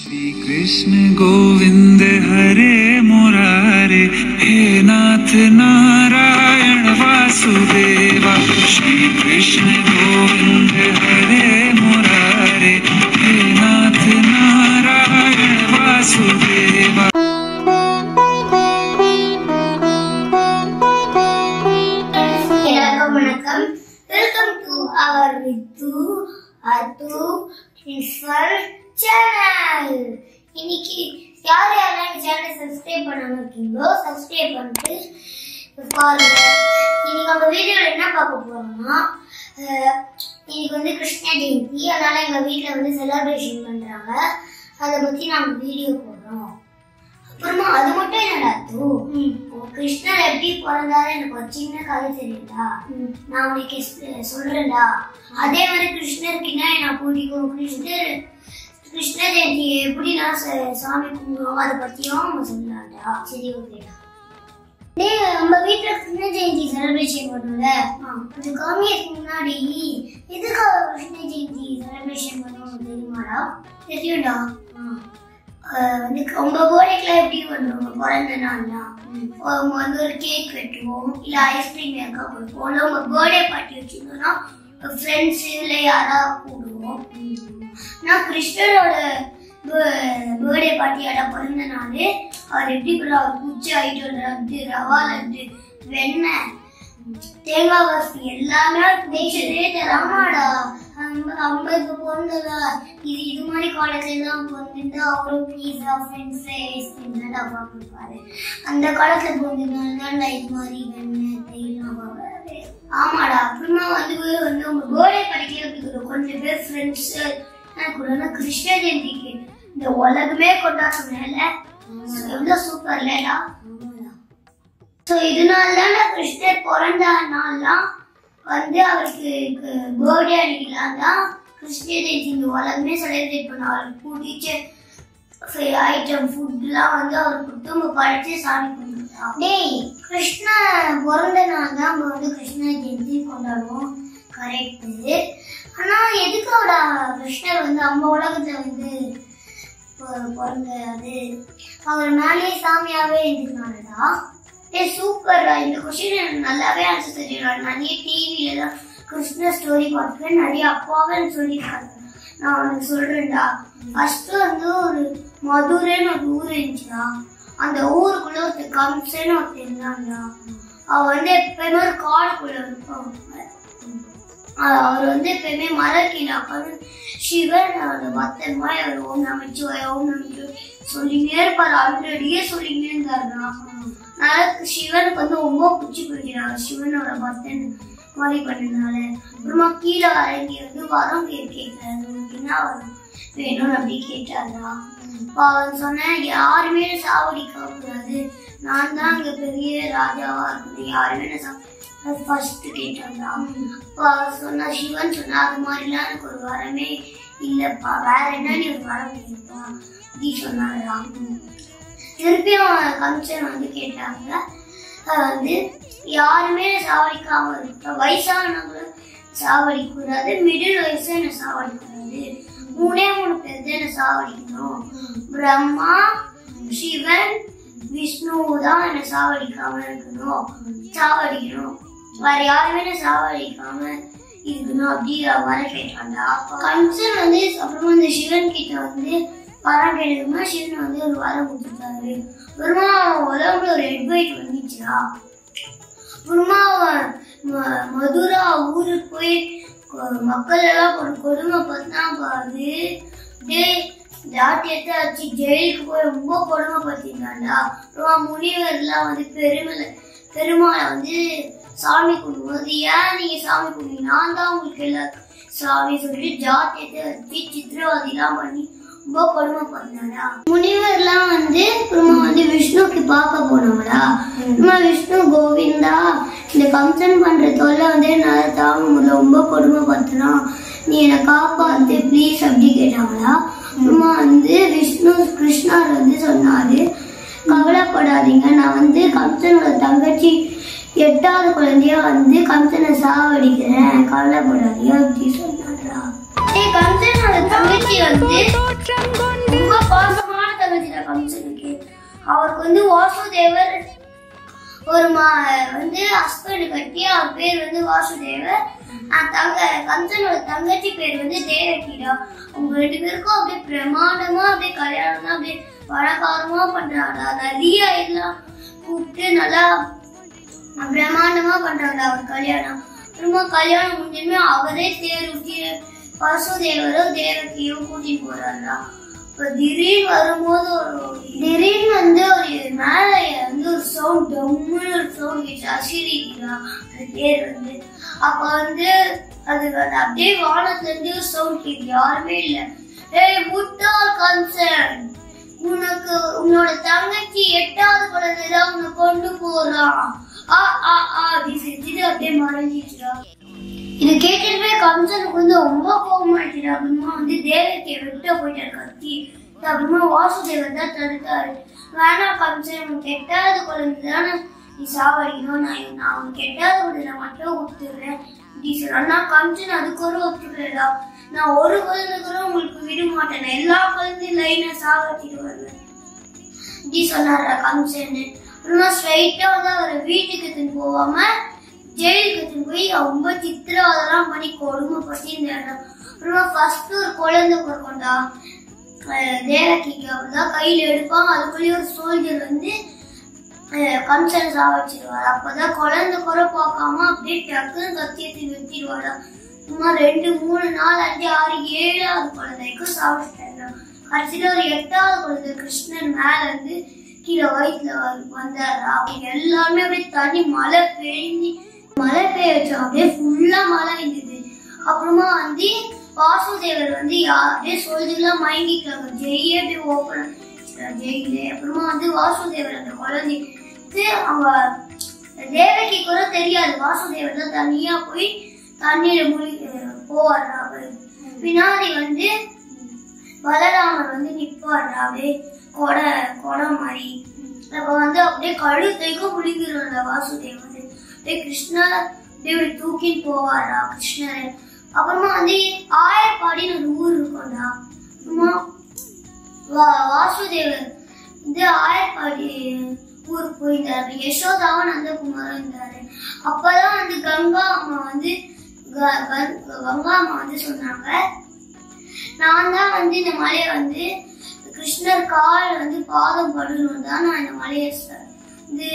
श्री कृष्ण गोविंद हरे मुरारे हे नाथ नारायण वासुदेवा श्री कृष्ण गोविंद हरे मुरारे हे नाथ नारायण वासुदेवा எல்லாருக்கும் வணக்கம் வெல்கம் டு அவர் வித்து அத்து பிரின்சிபல் சேனல் இன்னைக்கு யார் யாரெல்லாம் இந்த சேனலை சப்ஸ்கிரைப் பண்ணாம இருக்கீங்களோ சப்ஸ்கிரைப் பண்ணிட்டு பாருங்க இன்னைக்கு நம்ம வீடியோல என்ன பார்க்க போறோம்னா அஹ், இன்னைக்கு வந்து கிருஷ்ண ஜெயந்தி அதனால எங்க வீட்ல வந்து செலிப்ரேஷன் பண்றாங்க அதை பத்தி நாங்க வீடியோ போடுறோம் அப்புறமா அது மட்டும் என்னடா தூ உன் கிருஷ்ணர் எப்படி பிறந்தாரு எனக்கு ஒரு சின்ன கதை தெரியுதா நான் உனக்கு எஸ்- சொல்றேன்டா அதே மாதிரி கிருஷ்ணருக்கு என்ன நான் பிடிக்கும் கிருஷ்ணர் கிருஷ்ண ஜெயந்தி எப்படி நான் ச- சாமி கும்பிடுவோம் அதை பத்தியும் அவங்க சொல்லலாம்டா சரி ஓகேடா டேய் நம்ம வீட்ல கிருஷ்ண ஜெயந்தி செலிப்ரேஷன் பண்ணுவோம்ல அது காமியத்துக்கு முன்னாடி எதுக்காக கிருஷ்ண ஜெயந்தி செலிப்ரேஷன் பண்ணுவோம் தெரியுமாடா தெரியும்டா ஆஹ் வந்து உங்க போர்டேக்கெல்லாம் எப்படி பண்ணுவாங்க பிறந்த நாள்லாம் அவங்க வந்து ஒரு கேக் வெட்டுவோம் இல்ல ஐஸ்கிரீம் யாருக்கா கொடுப்போம் இல்ல உங்க பர்த்டே பார்ட்டி வச்சிருந்தோம்னா ஃப்ரெண்ட்ஸ் இல்ல யாரா கூடுவோம் நான் கிருஷ்ணரோட பர்த்டே பார்ட்டியோட பிறந்த நாள் அவர் எப்படி பண்ணுவார் அவர் குச்சி ஐட்டம் லட்டு ரவா லட்டு வெண்ணெய் தேங்காய் வசதி எல்லாமே பேசுறதே ஆமாடா ஐம்பது பிறந்ததா இது இது மாதிரி காலேஜ்ல தான் பிறந்திருந்தா அவரும் பீஸா ஃப்ரெண்ட்ஸ் ஐஸ்கிரீம் தான் டப்பா கொடுப்பாரு அந்த காலத்துல பிறந்ததுனால தான் இது மாதிரி வெண்ணெய் தேயிலாம் வாங்குறாரு ஆமாடா அப்புறமா வந்து வந்து உங்க பர்த்டே படிக்கல அப்படி கொஞ்சம் பேர் ஃப்ரெண்ட்ஸ் கூட கிருஷ்ண ஜெயந்திக்கு இந்த உலகமே கொண்டாடுறதுனால எவ்வளவு சூப்பர் இல்லடா ஸோ இதனால தான் நான் கிருஷ்ணர் பிறந்த நாள்லாம் வந்து அவருக்கு பர்த்டே அடிக்கலாம் தான் கிருஷ்ண ஜெயந்தி இந்த உலகமே செலிப்ரேட் பண்ண அவருக்கு பிடிச்ச ஐட்டம் ஃபுட்லாம் வந்து அவர் குடும்ப படைச்சு சாமி கும்பிடுறோம் டேய் கிருஷ்ண பிறந்த நாள் தான் நம்ம வந்து கிருஷ்ண ஜெயந்தி கொண்டாடுவோம் கரெக்டு ஆனா எதுக்கோட கிருஷ்ணர் வந்து நம்ம உலகத்துல வந்து பொ- பிறந்தாரு அவர் மேலே சாமியாவே இருந்ததுனாலடா ஏ சூப்பர் இந்த கொஸ்டின் எனக்கு நல்லாவே ஆன்சர் தெரியும் நிறைய டிவில தான் கிருஷ்ண ஸ்டோரி பார்த்துருக்கேன் நிறைய அப்பாவே சொல்லியிருக்காங்க நான் உனக்கு சொல்றேன்டா ஃபர்ஸ்ட் வந்து ஒரு மதுரைன்னு ஒரு ஊர் இருந்துச்சுடா அந்த ஊருக்குள்ள ஒருத்தர் கம்சன்னு ஒருத்தர் இருந்தாங்கடா அவ வந்து எப்பயுமே ஒரு காடுக்குள்ள இருப்பாங்க ஆஹ் அவர் வந்து எப்பயுமே மலை கீழே உட்காந்து சிவன் அவரோட பக்தன் மாதிரி அவர் ஓம் நமச்சிவாய ஓம் நமச்சிவாய சொல்லினே இருப்பார் ஆல்ரெடியே சொல்லினே இருந்தாருடா அதனால சிவனுக்கு வந்து ரொம்ப பிடிச்சி போயிடுறாங்க சிவனோட பக்தன் மாதிரி பண்ணதுனால அப்புறமா கீழே இறங்கி வந்து வரம் கே கேட்கிறாரு உனக்கு என்ன வரம் வேணும்னு அப்படி கேட்டாரா அப்ப அவன் சொன்னேன் யாருமே சாவடிக்க கூடாது நான் தான் இங்க பெரிய ராஜாவா இருக்கணும் யாருமே என்ன சா- அது ஃபர்ஸ்ட் கேட்டாங்களா அப்பா சொன்னா சிவன் சொன்னா அது மாதிரிலாம் எனக்கு ஒரு வரமே இல்லப்பா வேற என்ன நீ ஒரு வரம் கேட்பா அப்படி சொன்னாரா திருப்பியும் கம்சன் வந்து கேட்டாங்க அஹ் வந்து யாருமே சாவடிக்காம இருக்க வயசானவங்களும் சாவடிக்க கூடாது மிடில் வயசு என்ன சாவடிக்கூடாது மூணே மூணு பேர் தான் என்ன சாவடிக்கணும் பிரம்மா சிவன் விஷ்ணு தான் என்ன சாவடிக்காம இருக்கணும் சாவடிக்கணும் வேற யாருமே என்ன சாவடிக்காம இருக்கணும் அப்படி வர கேட்டாண்டா கம்சன் வந்து அப்புறமா இந்த சிவன் கிட்ட வந்து வரம் கேட்டதுமா சிவன் வந்து ஒரு வரம் கொடுத்துட்டாரு அப்புறமா அவன் உடம்புல ஒரு ஹெட்வைட் வந்துச்சுடா அப்புறமா அவன் ம- மதுரா ஊருக்கு போய் கொ- மக்கள் எல்லாம் ஒரு கொடுமை பார்த்தா பாரு டேய் ஜாட்டியத்தை வச்சு ஜெயிலுக்கு போய் ரொம்ப கொடுமைப்படுத்திருந்தாண்டா அப்புறமா முனிவர்லாம் வந்து பெருமலை பெருமாளை வந்து சாமி கும்பிடும்போது ஏன் நீங்க சாமி கும்பிடுங்க நான் தான் உங்களுக்கு எல்லாம் சாமி சொல்லி ஜாத்தியத்தை வச்சு சித்திரவதைலாம் பண்ணி ரொம்ப கொடுமைப்படுத்தினாடா முனிவர்லாம் வந்து அப்புறமா வந்து விஷ்ணுக்கு பார்க்க போனாங்கடா அப்புறமா விஷ்ணு கோவிந்தா இந்த கம்சன் பண்ற தொல்லை வந்து என்னால தாங்க முடியல ரொம்ப கொடுமைப்படுத்தினான் நீ என்னை காப்பாத்து ப்ளீஸ் அப்படி கேட்டாங்களா அப்புறமா வந்து விஷ்ணு கிருஷ்ணர் வந்து சொன்னாரு கவலைப்படாதீங்க நான் வந்து கம்சனோட தங்கச்சி எட்டாவது குழந்தையா வந்து கம்சனை சாவடிக்கிறேன் கவலைப்படாதீங்க அப்படி சொன்னாரா டேய், கம்சனோட தங்கச்சி வந்து ரொம்ப அவருக்கு வந்து வாசுதேவர் ஒரு மா வந்து ஹஸ்பண்ட் கட்டி அவர் பேர் வந்து வாசுதேவர் அஹ் தங்க கம்சனோட தங்கச்சி பேர் வந்து தேவகிடா அவங்க ரெண்டு பேருக்கும் அப்படியே பிரமாண்டமா அப்படியே கல்யாணம் தான் அப்படியே பணக்காரமா பண்றாடா நிறைய எல்லாம் கூப்பிட்டு நல்லா பிரம்மாண்டமா பண்றாங்க அவர் கல்யாணம் அப்புறமா கல்யாணம் முடிஞ்சுமே அவரே தேர் ஊற்றி பசுதேவரும் தேவகியும் கூட்டிட்டு போறாரா இப்ப திடீர்னு வரும்போது ஒரு திடீர்னு வந்து ஒரு மேல வந்து ஒரு சவுண்ட் டம்முன்னு ஒரு சவுண்ட் கேட்டு அசிரிக்கிறா அந்த தேர் வந்து அப்ப வந்து அது வந்து அப்படியே வானத்துல இருந்து ஒரு சவுண்ட் கேட்கு யாருமே இல்ல ஏய் முட்டாள் கன்சர்ன் உனக்கு உன்னோட தங்கச்சி எட்டாவது குழந்தை தான் உன்னை கொண்டு போறான் ஆ ஆ ஆ அப்படி செஞ்சுட்டு அப்படியே மறைஞ்சிச்சுடா இது கேட்டுட்டு கம்சனுக்கு வந்து ரொம்ப கோபமாயிடுச்சு அப்புறமா வந்து தேவகியை விட்டு போயிட்டாரு கத்தி அப்புறமா வாசுதேவர் தான் தடுத்தாரு வேணாம் கம்சன் உனக்கு எட்டாவது குழந்தை தானே நீ சாவடிக்கணும் நான் நான் உனக்கு எட்டாவது குழந்தை மட்டும் ஒத்துக்கிறேன் இப்படி சொல்ல ஆனா கம்சன் அதுக்கு ஒரு ஒத்துக்கிறா நான் ஒரு குழந்தை கூட உங்களுக்கு விட மாட்டேன் நான் எல்லா குழந்தையும் லைனா சாவடிச்சிட்டு வருவேன் இப்படி சொன்னாரா கம்சன் அப்புறமா ஸ்ட்ரைட்டா வந்து அவரை வீட்டுக்கு எடுத்துன்னு போகாம ஜெயிலுக்கு எடுத்துன்னு போய் ரொம்ப சித்திரவதெல்லாம் பண்ணி கொடுமைப்பட்டு இந்த இடம் அப்புறமா ஃபர்ஸ்ட் ஒரு குழந்தை பிறக்கண்டா தேவகிக்கு அப்படிதான் கையில எடுப்பாங்க அதுக்குள்ளேயே ஒரு சோல்ஜர் வந்து அஹ், கம்சனை சாவடிச்சிருவாரு அப்பதான் குழந்தை கூட பார்க்காம அப்படியே டக்குன்னு கத்தி எடுத்து வெட்டிடுவாரா சும்மா ரெண்டு மூணு நாலு அஞ்சு ஆறு ஏழாவது குழந்தைக்கும் சாப்பிட்டாரு கடைசியில ஒரு எட்டாவது குழந்தை கிருஷ்ணன் மேல இருந்து கீழே வயிற்றுல வந்தாரு அவங்க எல்லாருமே அப்படியே தண்ணி மழை பெய்ஞ்சு மழை பெய்ய வச்சோம் அப்படியே ஃபுல்லா மழை இருந்தது அப்புறமா வந்து வாசுதேவர் வந்து யாரே சொல்லிலாம் மயங்கிக்கிறாங்க ஜெயிலே போய் ஓப்பன் ஜெயிலு அப்புறமா வந்து வாசுதேவர் அந்த குழந்தைக்கு அவங்க தேவகி கூட தெரியாது வாசுதேவர் தான் தனியா போய் தண்ணியில மூழ்கி போவார் அவரு பின்னாடி வந்து பலராமர் வந்து நிப்பாரு அப்படியே கொடை கொடை மாதிரி அப்ப வந்து அப்படியே கழுத்தைக்கும் முழுங்கிடுவாங்க வாசுதேவர் அப்படியே கிருஷ்ணர் அப்படியே இப்படி தூக்கிட்டு போவாரா கிருஷ்ணர் அப்புறமா வந்து ஆயப்பாடின்னு ஒரு ஊர் இருக்கும்டா அப்புறமா வா- வாசுதேவர் வந்து ஆயப்பாடி ஊருக்கு போயிருந்தாரு யசோதாவும் நந்தகுமாரும் இருந்தாரு அப்பதான் வந்து கங்கா அம்மா வந்து க- க- கங்கா அம்மா வந்து சொன்னாங்க நான் தான் வந்து இந்த மலையை வந்து கிருஷ்ணர் கால் வந்து பாதம் படணும் தான் நான் இந்த மலையை ச- வந்து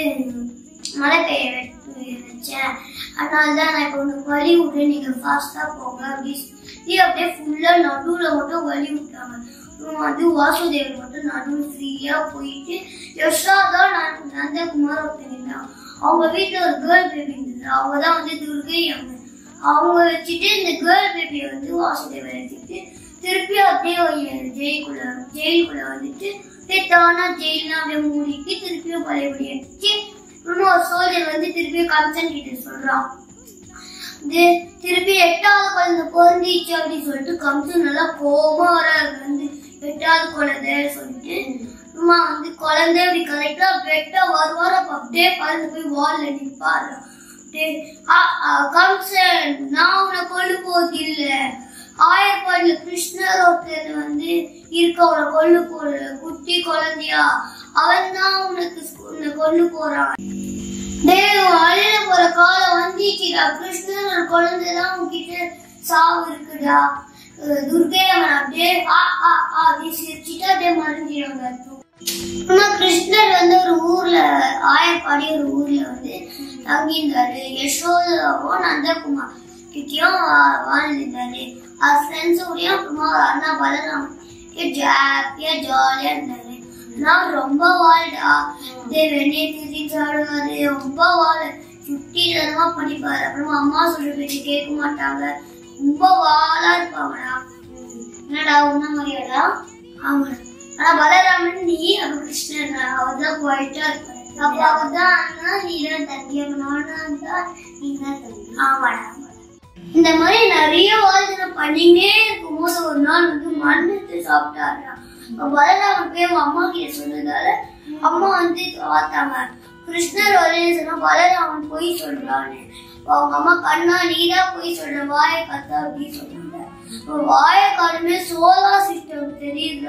மழை பெய்ய வெ- வச்சேன் அதனால தான் நான் இப்போ உனக்கு வழி விட்டு நீங்க ஃபாஸ்டா போங்க அப்படி சொல்லி அப்படியே ஃபுல்லா நடுவுல மட்டும் வழி விட்டாங்க அப்புறம் வந்து வாசுதேவர் மட்டும் நடுவில் ஃப்ரீயா போயிட்டு யஷோதா ந- நந்தகுமார் ஒருத்தங்க இருந்தாங்க அவங்க வீட்டுல ஒரு கேர்ள் பேபி இருந்தது அவங்க தான் வந்து துர்கை அம்மன் அவங்க வச்சுட்டு இந்த கேர்ள் பேபியை வந்து வாசுதேவர் எடுத்துட்டு திருப்பி அப்படியே ஒரு ஜெயிலுக்குள்ள ஜெயிலுக்குள்ள வந்துட்டு அப்படியே தானா ஜெயிலாம் அப்படியே மூடிட்டு திருப்பியும் பழையபடி எடுத்து அப்புறமா ஒரு சோல்ஜர் வந்து திருப்பியும் கம்சன் கிட்ட சொல்றான் இது திருப்பி எட்டாவது குழந்தை பிறந்துச்சு அப்படின்னு சொல்லிட்டு கம்சன் நல்லா கோபமா வராரு வந்து எட்டாவது குழந்தை சொல்லிட்டு அம்மா வந்து குழந்தை இப்படி கரெக்டா வெட்ட வருவார் அப்ப அப்படியே பறந்து போய் வால்ல நிப்பாரு அப்படியே, "ஆ, ஆ, கம்சன் நான் உன்னை கொல்லு போறது இல்ல ஆயப்பாடியில கிருஷ்ணர் ஒருத்தர் வந்து இருக்க அவனை கொல்லு போற குட்டி குழந்தையா அவன் தான் உனக்கு உன்னை கொல்லு போறான் டேய் அழில போற காலம் வந்துச்சுடா கிருஷ்ணன் ஒரு குழந்தைதான் உன்கிட்ட சாவு இருக்குடா அஹ் துர்கை அவன் அப்படியே ஆ ஆ ஆ அப்படி சிரிச்சுட்டு அப்படியே மறைஞ்சிடுவாங்க அப்புறமா கிருஷ்ணர் வந்து ஒரு ஊர்ல ஆயப்பாடி ஒரு ஊர்ல வந்து தங்கியிருந்தாரு யசோதாவும் நந்தகுமார் கிட்டயும் வா- வாழ்ந்திருந்தாரு அவர் ஃப்ரெண்ட்ஸோடயும் அப்புறமா அவர் அண்ணா பலராமன் ஜாலியா ஜாலியா இருந்தாரு நான் ரொம்ப வாழ்டா இதே வெண்ணெய் திருச்சி சாடுவாரு ரொம்ப வாழ சுட்டி தரமா படிப்பாரு அப்புறமா அம்மா சொல்ற பேச்சு கேட்க மாட்டாங்க ரொம்ப வாழா இருப்பாங்கடா என்னடா உன்ன மாதிரியாடா ஆமாடா ஆனா பலராமன் நீ அப்ப கிருஷ்ணன் அவர் தான் குவாய்ட்டா இருப்பாரு அப்ப அவர் தான் அண்ணா நீ தான் தம்பி அப்ப நானும் தான் நீ தான் தம்பி ஆமாடா ஆமாடா. இந்த மாதிரி நிறைய வாசனை பண்ணினே இருக்கும்போது ஒரு நாள் வந்து மண்ணெடுத்து சாப்பிட்டாருடா அப்ப பலராமன் போய் அவங்க அம்மா கிட்ட சொன்னதால அம்மா வந்து பார்த்தாங்க கிருஷ்ணர் வரேன்னு சொன்னா பலராமன் பொய் சொல்றான்னு அப்ப அவங்க அம்மா கண்ணா நீதான் பொய் சொல்ற வாயை கத்தா அப்படின்னு சொன்னாங்க அப்ப வாயை காலமே சோலார் சிஸ்டம் தெரியுதா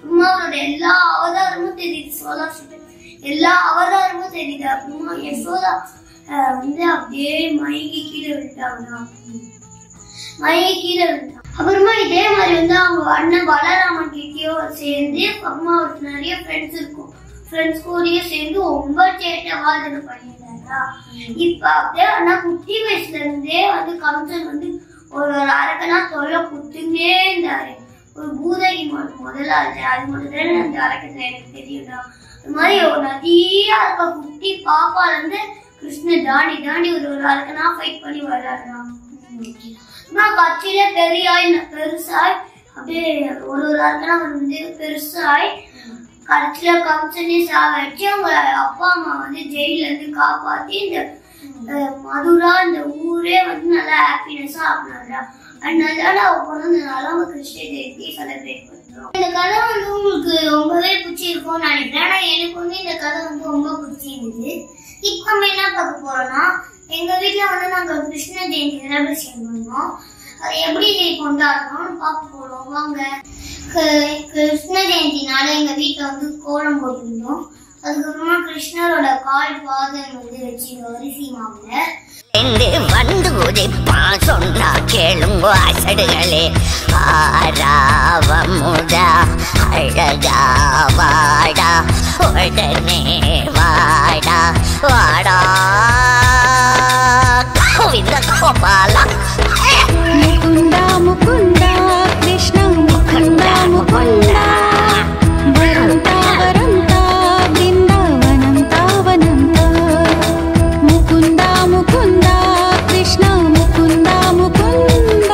அப்புறமா அவரோட எல்லா அவதாரமும் தெரியுது சோலா சுட்டு எல்லா அவதாரமும் தெரியுது அப்புறமா யசோதா அஹ், வந்து அப்படியே மயங்கி கீழே விட்டாங்க மயங்கி கீழே விட்டான் அப்புறமா இதே மாதிரி வந்து அவங்க அண்ணன் பலராமன் கிட்டயோ சேர்ந்து அப்புறமா அவருக்கு நிறைய ஃப்ரெண்ட்ஸ் இருக்கும் ஃப்ரெண்ட்ஸ் கூடயே சேர்ந்து ரொம்ப சேட்டை வாதனை பண்ணியிருந்தாரா இப்ப அப்படியே ஆனா குட்டி வயசுல இருந்தே வந்து கம்சன் வந்து ஒரு ஒரு அரக்கனா தொல்லை குத்துனே இருந்தாரு ஒரு பூதகி மு- முதல்ல அது அது மட்டும் தான் அந்த அரக்கத்துல எனக்கு தெரியும்டா அது மாதிரி ஒரு நிறைய அரக்க குட்டி பாப்பால இருந்து கிருஷ்ணன் தாண்டி தாண்டி ஒரு ஒரு அரக்கனா ஃபைட் பண்ணி வர்றாருடா நான் கட்சியில பெரியாய் ந- பெருசாய் அப்படியே ஒரு ஒரு அரக்கனா வந்து பெருசாய் கடைசியில கம்சனே சாவடிச்சு அவங்க அப்பா அம்மா வந்து ஜெயில இருந்து காப்பாத்தி இந்த அஹ், மதுரா இந்த ஊரே வந்து நல்லா ஹாப்பினஸா ஆக்குனாங்க அதனால அவ பிறந்தனால அவங்க கிருஷ்ண ஜெயந்தி செலிப்ரேட் பண்றோம் இந்த கதை வந்து உங்களுக்கு ரொம்பவே பிடிச்சிருக்கும்னு நினைக்கிறேன் ஆனா எனக்கு வந்து இந்த கதை வந்து ரொம்ப பிடிச்சிருந்தது இப்போ நம்ம என்ன பார்க்க போறோம்னா எங்க வீட்ல வந்து நாங்க கிருஷ்ண ஜெயந்தி செலிப்ரேஷன் பண்ணோம் அது எப்படி கொண்டாடுறோம்னு பார்க்க போறோம் வாங்க க- கிருஷ்ண ஜெயந்தினால எங்க வீட்ல வந்து கோலம் போட்டிருந்தோம் அதுக்கப்புறமா கிருஷ்ணரோட கால் பாதம் வந்து வச்சிருந்தோம் அரிசி மாவுல என்று வந்து உதிப்பா சொன்னா கேளுங்க அசடுகளே ஆராவமுதா அழகா வாடா உடனே வாடா வாடா கோவிந்த கோபாலா ముకుంద ముకుంద కృష్ణ ముకుంద ముకుంద వరంత వరంత బృందావనంత వనంత ముకుంద ముకుంద కృష్ణ ముకుంద ముకుంద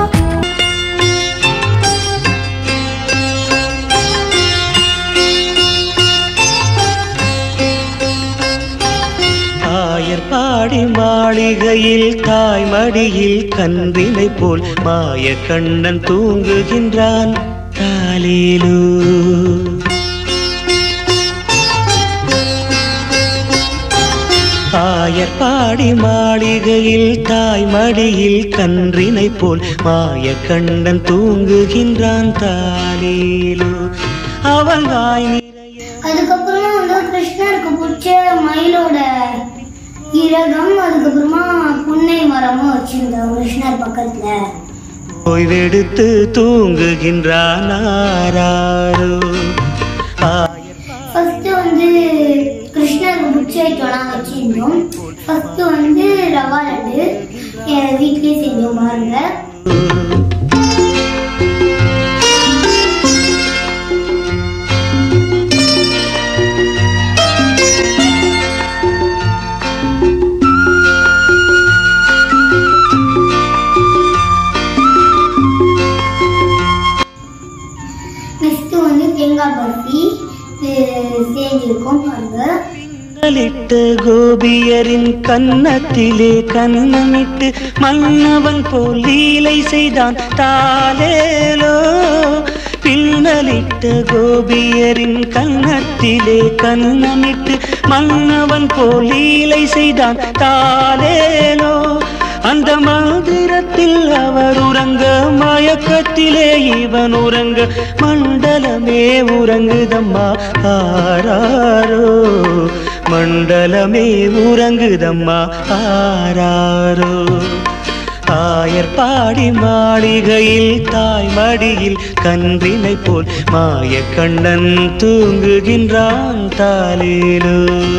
ஆயர்பாடி மாளிகையில் தாய்மடியில் கன்றினை போல் மாய கண்ணன் தூங்குகின்றான் தாலேலு ஆயர்பாடி மாளிகையில் தாய்மடியில் கன்றினை போல் மாய கண்ணன் தூங்குகின்றான் தாலேலு அவன் வாய் நிறைய அதுக்கப்புறமா வந்து கிருஷ்ணருக்கு பிடிச்ச மயிலோட இறகம் அதுக்கப்புறமா புன்னை மரமும் வச்சிருந்தோம் கிருஷ்ணர் பக்கத்துல ஓய்வெடுத்து தூங்குகின்றான் ஆராரோ ஆயர் ஃபர்ஸ்ட் வந்து கிருஷ்ணருக்கு பிடிச்ச ஐட்டம்லாம் வச்சிருந்தோம் ஃபர்ஸ்ட் வந்து ரவா லட்டு என் வீட்லயே செஞ்சோம் பாருங்க நெக்ஸ்ட் வந்து தேங்காய் பர்ஃபி இது செஞ்சிருக்கோம் பாருங்க கண்ணலிட்ட கோபியரின் கன்னத்திலே கண்ணமிட்டு மன்னவன் போல் லீலை செய்தான் தாலேலோ பின்னலிட்ட கோபியரின் கன்னத்திலே கண்ணமிட்டு மன்னவன் போல் லீலை செய்தான் தாலேலோ அந்த மந்திரத்தில் அவர் உறங்க மயக்கத்திலே இவன் உறங்க மண்டலமே உறங்குதம்மா ஆராரோ மண்டலமே உறங்குதம்மா ஆராரோ ஆயர் பாடி மாளிகையில் தாய் மடியில் கன்றினை போல் மாய கண்ணன் தூங்குகின்றான் தாலேலோ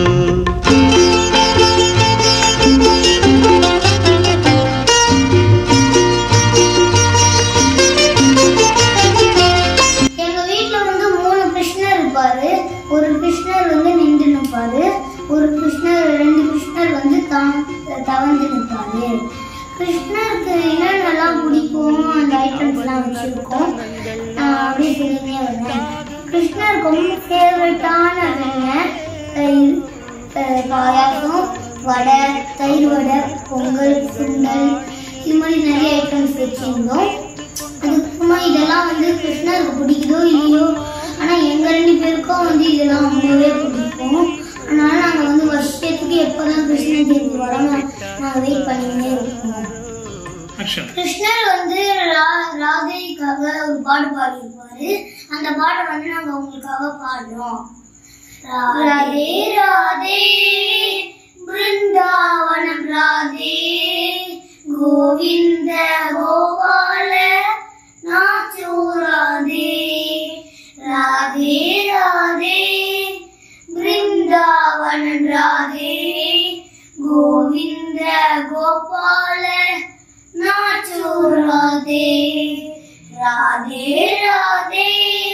எங்க வீட்ல வந்து மூணு கிருஷ்ணர் இருப்பாரு ஒரு கிருஷ்ணர் வந்து நின்று நிற்பாரு ஒரு கிருஷ்ணர் ரெண்டு கிருஷ்ணர் வந்து தவ- தவழ்ந்து நிற்பாரு கிருஷ்ணருக்கு என்னென்னலாம் பிடிக்கும் அந்த ஐட்டம்ஸ்லாம் வச்சிருக்கோம் நான் அப்படியே சொல்லினே வரேன் கிருஷ்ணருக்கு ரொம்ப ஃபேவரட்டான வெண்ணெய் தயிர் அஹ் பாயாசம் வடை தயிர் வடை பொங்கல் சுண்டல் இது மாதிரி நிறைய ஐட்டம்ஸ் வச்சிருந்தோம் அதுக்கப்புறமா இதெல்லாம் வந்து கிருஷ்ணருக்கு பிடிக்குதோ இல்லையோ ஆனா எங்க ரெண்டு பேருக்கும் வந்து இதெல்லாம் ரொம்பவே பிடிக்கும் அதனால நாங்க வந்து வருஷத்துக்கு எப்போதான் கிருஷ்ண ஜெயந்தி வரோம் நாங்க வெயிட் பண்ணிட்டே இருக்கோம் கிருஷ்ணர் வந்து ரா- ராதைக்காக ஒரு பாட்டு பாடியிருப்பாரு அந்த பாட்டை வந்து நாங்க உங்களுக்காக பாடுறோம் ராதே ராதே பிருந்தாவனம் ராதே கோவிந்த கோபால நாச்சோ ராதே ராதே ராதே பிருந்தாவனம் ராதே கோவிந்த கோபால नाचो राधे राधे राधे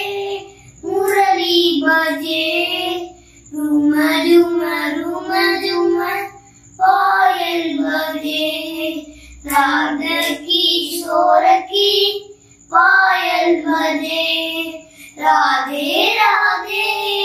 मुरली बजे रुम रुम रुम रुम पायल बजे राधा किशोर की पायल बजे राधे राधे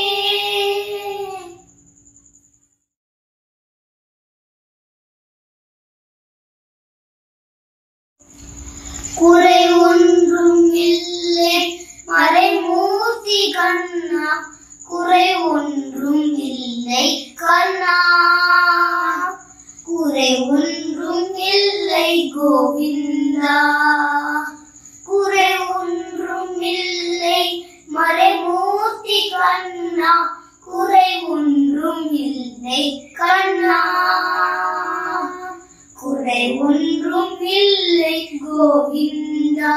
குறை ஒன்றும் இல்லை மறைமூர்த்தி கண்ணா குறை ஒன்றும் இல்லை கண்ணா குறை ஒன்றும் இல்லை கோவிந்தா குறை ஒன்றும் இல்லை மறைமூர்த்தி கண்ணா குறை ஒன்றும் இல்லை கண்ணா குறை ஒன்றும் இல்லை கோவிந்தா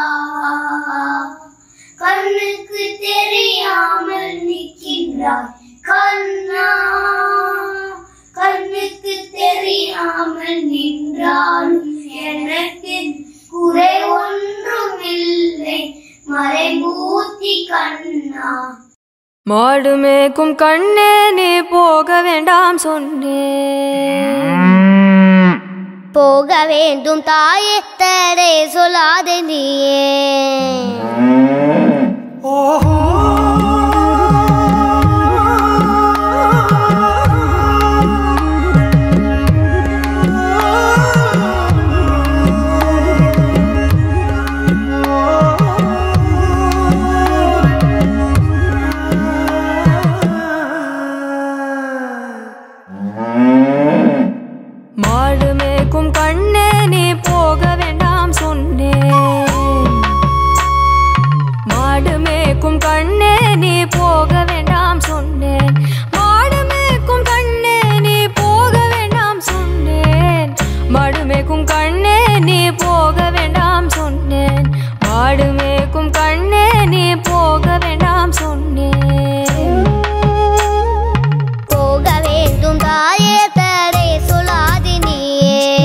கண்ணுக்கு தெரியாமல் நிற்கின்றாய் கண்ணா கண்ணுக்கு தெரியாமல் நின்றாலும் எனக்கு குறை ஒன்றும் இல்லை மறைபூத்தி கண்ணா மாடு மேய்க்கும் கண்ணே நீ போக வேண்டாம் சொன்னேன் போக வேண்டும் தாயே தடை சொல்லாதே நீயே மாடு மேய்க்கும் கண்ணே நீ போக வேண்டாம் சொன்னேன் மாடு மேய்க்கும் கண்ணே நீ போக வேண்டாம் சொன்னேன் மாடு மேய்க்கும் கண்ணே நீ போக வேண்டாம் சொன்னேன் மாடு மேய்க்கும் கண்ணே நீ போக வேண்டாம் சொன்னேன் மாடு மேய்க்கும் கண்ணே நீ போக வேண்டாம் சொன்னேன் போக வேண்டும் தாயே தடை சொல்லாதே நீயே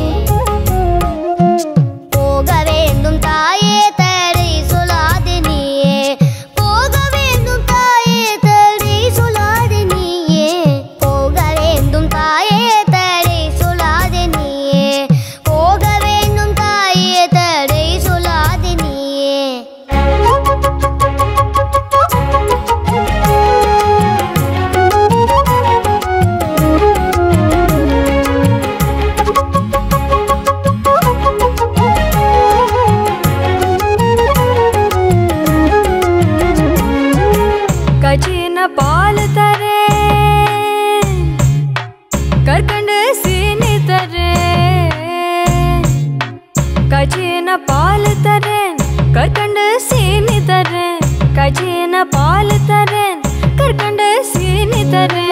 போக வேண்டும் தாயே தடை சொல்லாதே நீயே போக வேண்டும் தாயே தடை சொல்லாதே நீயே போக வேண்டும் தாயே தடை சொல்லாதே நீயே போக வேண்டும் தாயே தடை சொல்லாதே நீயே கச்சின பால் தரேன் கற்கண்டு சீனி தரேன் கச்சின பால் தரேன் கற்கண்டு சீனி தரேன் கச்சின பால் தரேன் கற்கண்டு சீனி தரேன்